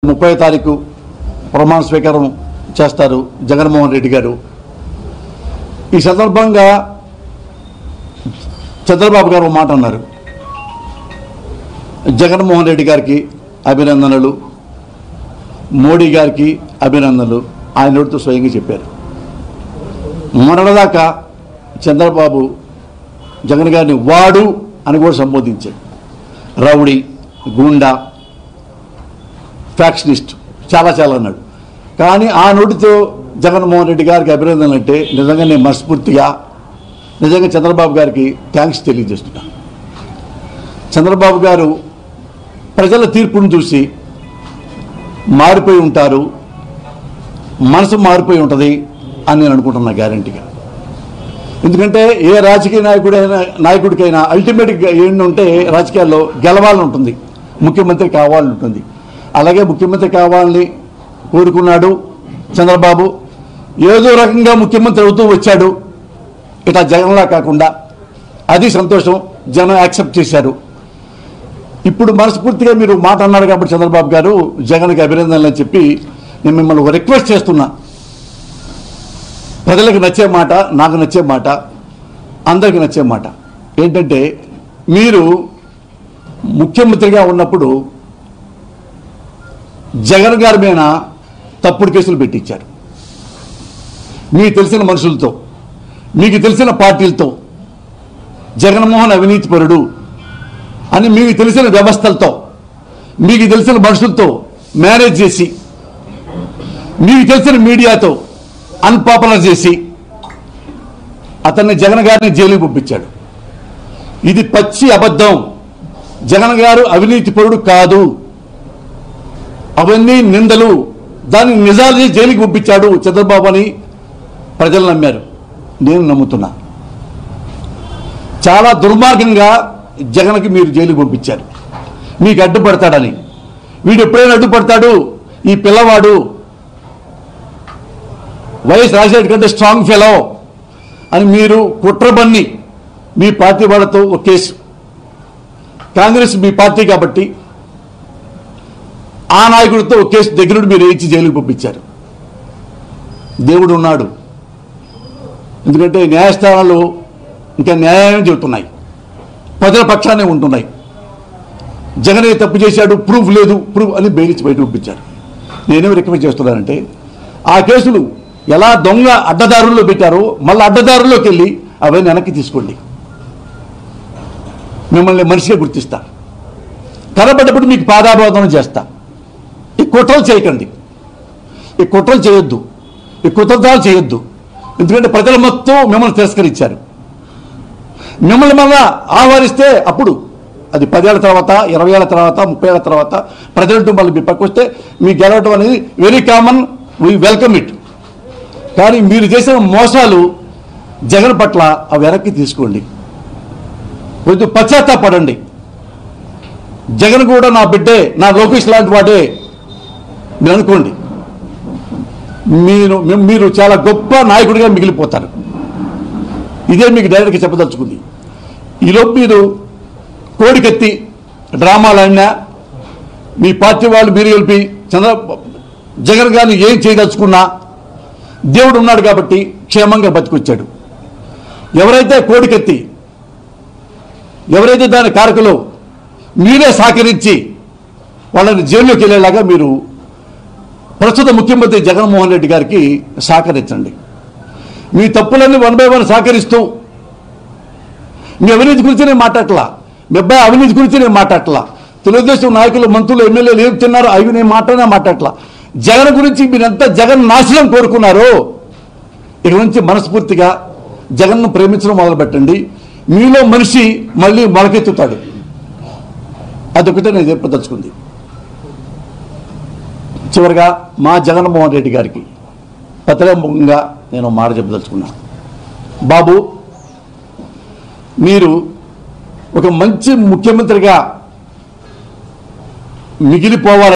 ముప్పై తారీఖు ప్రమాణ స్వీకారం చేస్తారు జగన్మోహన్ రెడ్డి గారు ఈ సందర్భంగా చంద్రబాబు గారు ఒక మాట అన్నారు జగన్మోహన్ రెడ్డి గారికి అభినందనలు మోడీ గారికి అభినందనలు ఆయన నోటితో స్వయంగా చెప్పారు మొన్నటిదాకా చంద్రబాబు జగన్ గారిని వాడు అని కూడా సంబోధించాడు రౌడీ గూండా ఫ్యాక్షనిస్ట్ చాలా చాలా అన్నాడు కానీ ఆ నోటితో జగన్మోహన్ రెడ్డి గారికి అభినందనలు అంటే నిజంగా నేను మనస్ఫూర్తిగా నిజంగా చంద్రబాబు గారికి థ్యాంక్స్ తెలియజేస్తున్నా చంద్రబాబు గారు ప్రజల తీర్పును చూసి మారిపోయి ఉంటారు మనసు మారిపోయి ఉంటుంది అని నేను అనుకుంటున్నా గ్యారంటీగా ఎందుకంటే ఏ రాజకీయ నాయకుడైనా నాయకుడికైనా అల్టిమేట్గా ఏంటంటే రాజకీయాల్లో గెలవాలని ఉంటుంది ముఖ్యమంత్రి కావాలని ఉంటుంది అలాగే ముఖ్యమంత్రి కావాలని కోరుకున్నాడు చంద్రబాబు ఏదో రకంగా ముఖ్యమంత్రి అవుతూ వచ్చాడు ఇట్లా జగన్లా కాకుండా అది సంతోషం జనం యాక్సెప్ట్ చేశారు ఇప్పుడు మనస్ఫూర్తిగా మీరు మాట అన్నారు కాబట్టి చంద్రబాబు గారు జగన్కి అభినందనలు అని చెప్పి నేను మిమ్మల్ని ఒక రిక్వెస్ట్ చేస్తున్నా ప్రజలకు నచ్చే మాట నాకు నచ్చే మాట అందరికి నచ్చే మాట ఏంటంటే మీరు ముఖ్యమంత్రిగా ఉన్నప్పుడు జగన్ గారి మీద తప్పుడు కేసులు పెట్టించారు మీకు తెలిసిన మనుషులతో మీకు తెలిసిన పార్టీలతో జగన్మోహన్ అవినీతిపరుడు అని మీకు తెలిసిన వ్యవస్థలతో మీకు తెలిసిన మనుషులతో మేనేజ్ చేసి మీకు తెలిసిన మీడియాతో అన్పాపులర్ చేసి అతన్ని జగన్ గారిని జైలుకి పంపించాడు ఇది పచ్చి అబద్ధం జగన్ గారు అవినీతి పరుడు కాదు అవన్నీ నిందలు దాన్ని నిజాలు చేసి జైలుకి పంపించాడు చంద్రబాబు అని ప్రజలు నమ్మారు నేను నమ్ముతున్నా చాలా దుర్మార్గంగా జగన్కి మీరు జైలుకి పంపించారు మీకు అడ్డుపడతాడని వీడు ఎప్పుడైనా అడ్డుపడతాడు ఈ పిల్లవాడు వైఎస్ రాజశేఖర్ కంటే స్ట్రాంగ్ ఫెలో అని మీరు కుట్రబన్ని మీ పార్టీ వాళ్ళతో ఒక కేసు కాంగ్రెస్ మీ పార్టీ కాబట్టి ఆ నాయకుడితో ఒక కేసు దగ్గరుండి మీరు వేయించి జైలుకి పంపించారు దేవుడు ఉన్నాడు ఎందుకంటే న్యాయస్థానాలు ఇంకా న్యాయం చెబుతున్నాయి ప్రజల పక్షానే ఉంటున్నాయి జగన్ ఏ తప్పు చేశాడు ప్రూఫ్ లేదు ప్రూఫ్ అని బెయిలించి బయట పంపించారు నేనేమి రికమెండ్ చేస్తున్నానంటే ఆ కేసులు ఎలా దొంగ అడ్డదారుల్లో పెట్టారో మళ్ళీ అడ్డదారుల్లోకి వెళ్ళి అవన్నీ వెనక్కి తీసుకోండి మిమ్మల్ని మనిషిగా గుర్తిస్తా కనబడ్డప్పుడు మీకు పాదాబోధన చేస్తా ఈ కుట్రలు చేయకండి ఈ కుట్రలు చేయొద్దు ఈ కుతంత్రాలు చేయొద్దు ఎందుకంటే ప్రజలు మొత్తం మిమ్మల్ని తిరస్కరించారు మిమ్మల్ని మళ్ళా ఆహ్వానిస్తే అప్పుడు అది పదేళ్ల తర్వాత ఇరవై ఏళ్ళ తర్వాత ముప్పై ఏళ్ళ తర్వాత ప్రజలంటూ మళ్ళీ మీ పక్క వస్తే మీ గెలవటం అనేది very common we welcome it కానీ మీరు చేసిన మోసాలు జగన్ పట్ల అవి వెనక్కి తీసుకోండి కొంచెం పశ్చాత్తాపడండి జగన్ కూడా నా బిడ్డే నా లోకేష్ లాంటి వాడే మీరు అనుకోండి మీరు మీరు చాలా గొప్ప నాయకుడిగా మిగిలిపోతారు ఇదే మీకు డైరెక్ట్గా చెప్పదలుచుకుంది ఈలోపు మీరు కోడికెత్తి డ్రామాలు ఆడినా మీ పార్టీ వాళ్ళు మీరు కలిపి చంద్ర జగన్ గారిని ఏం చేయదలుచుకున్నా దేవుడు ఉన్నాడు కాబట్టి క్షేమంగా బతికొచ్చాడు ఎవరైతే కోడికెత్తి ఎవరైతే దాని కారకులో మీరే సహకరించి వాళ్ళని జైల్లోకి వెళ్ళేలాగా మీరు ప్రస్తుత ముఖ్యమంత్రి జగన్మోహన్ రెడ్డి గారికి సహకరించండి మీ తప్పులన్నీ వన్ బై వన్ సహకరిస్తూ మీ అవినీతి గురించి నేను మాట్లాడట్లా మీ అబ్బాయి అవినీతి గురించి నేను మాట్లాడట్లా తెలుగుదేశం నాయకులు మంత్రులు ఎమ్మెల్యేలు ఏం తిన్నారో అవి నేను మాట్లాడినా మాట్లాడట్లా జగన్ గురించి మీరెంత జగన్ నాశనం కోరుకున్నారో ఇక నుంచి మనస్ఫూర్తిగా జగన్ను ప్రేమించడం మొదలుపెట్టండి మీలో మనిషి మళ్ళీ మొలకెత్తుతాడు అదొకటే నేను చెప్పదలుచుకుంది చివరిగా మా జగన్మోహన్ రెడ్డి గారికి పత్రికాముఖంగా నేను ఒక మాట చెప్పదలుచుకున్నాను బాబు మీరు ఒక మంచి ముఖ్యమంత్రిగా మిగిలిపోవాలి